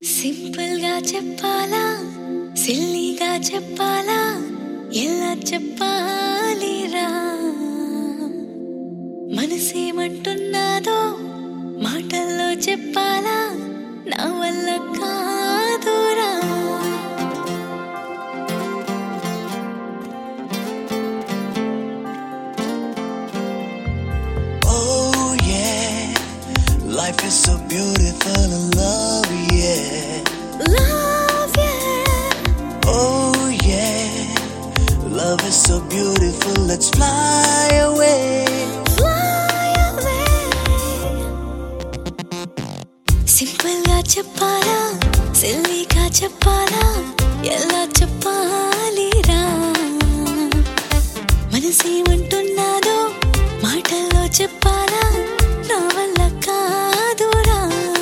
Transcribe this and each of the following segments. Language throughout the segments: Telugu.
సింపుల్ గా చెప్పాలా సిల్లీగా చెప్పాలా ఎలా చెప్పాలిరా మనసేమంటున్నాదో మాటల్లో చెప్పాలా నా వల్ల కాదురా Oh yeah, life is so beautiful and love yeah. Love yeah. Oh yeah, love is so beautiful. Let's fly away. Fly away. Simple గా చెప్పాలా సిల్లీగా చెప్పాలా ఎలా చెప్పాలిరా మనసేమంటున్నాదో మాటల్లో చెప్పాలా నా వల్ల కాదురా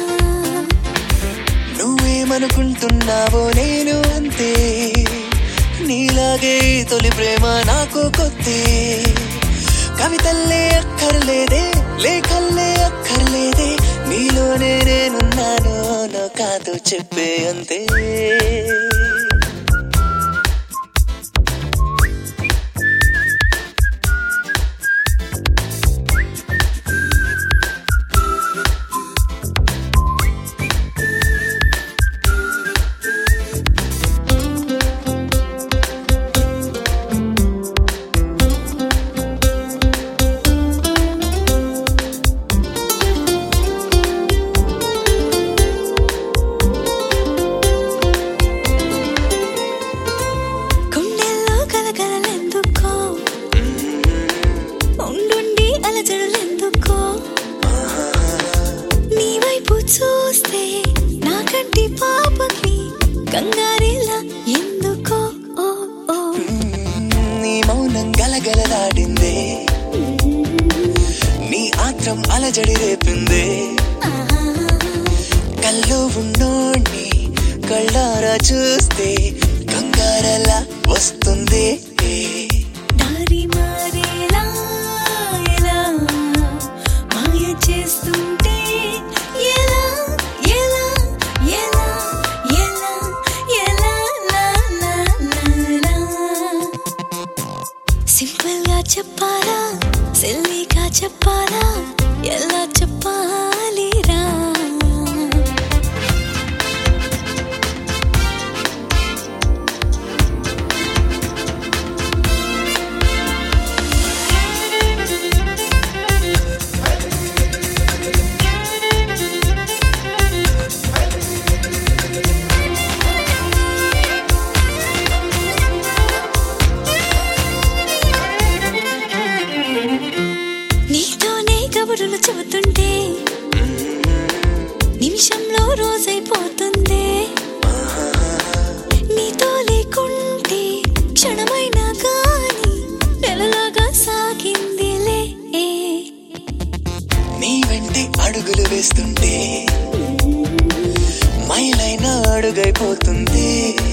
నువ్వేమనుకుంటున్నావో నేను అంతే నీలాగే తొలి ప్రేమ నాకు కొత్తే కవితల్లే అక్కర్లేదే లేఖల్లే అక్కర్లేదే నీలోనే నేనున్నాను నా కాదు చెప్పే అంతే గుండెల్లో కలకలలెందుకో ఉండుండి అలజడులెందుకో నీ వైపు చూస్తే నా కంటి పాపకి కంగారిలా ఎందుకో ఓ ఓ నీ మౌనం గలగలలాడిందే నీ ఆత్రం అలజడి రేపిందే ఆహా. కల్లో ఉన్నోణ్ణి కళ్ళారా చూస్తే కంగారలా వస్తుంది దారి మారేలా ఎలా మాయ చేస్తుంటే ఎలా ఎలా ఎలా ఎలా ఎలా లా లా లా లా సింపుల్ గా చెప్పాలా సిల్లీగా చెప్పాలా ఎలా చెప్పాలిరా నీతోనే కబురులు చెబుతుంటే నిమిషంలో రోజైపోతుంది నీతో లేకుంటే క్షణమైనా కానీ నెలలాగా సాగిందిలే నీ వెంటి అడుగులు వేస్తుంటే మైలైన అడుగైపోతుంది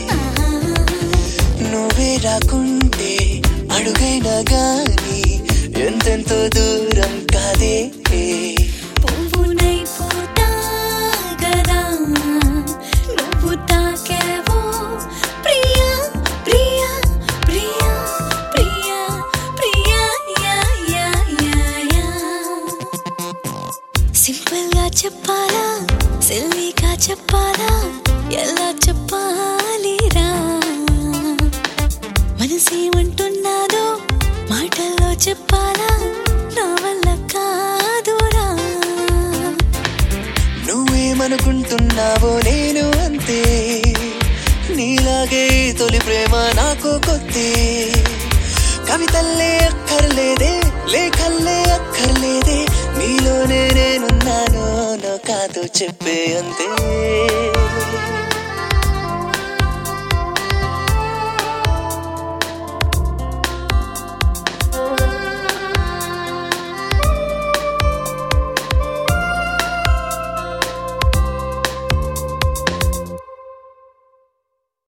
నువ్వే రాకుంటే అడుగైనా గాని ఎంతెంతో దూరం కాదే పువ్వునైపోతా కదా నువ్వు తాకావో ప్రియా ప్రియా ప్రియా ప్రియా ప్రియా యా యా యా యా సింపుల్ గా చెప్పాలా సిల్లీగా చెప్పాలా ఎలా చెప్పాలిరా మనసేమంటున్నాదో మాటల్లో చెప్పాలా నా వల్ల కాదురా నువ్వేమనుకుంటున్నావో నేను అంతే నీలాగే తొలి ప్రేమ నాకు కొత్తే కవితల్లే అక్కర్లేదే లేఖల్లే అక్కర్లేదే నీలోనే నేనున్నాను నా కాదు చెప్పే అంతే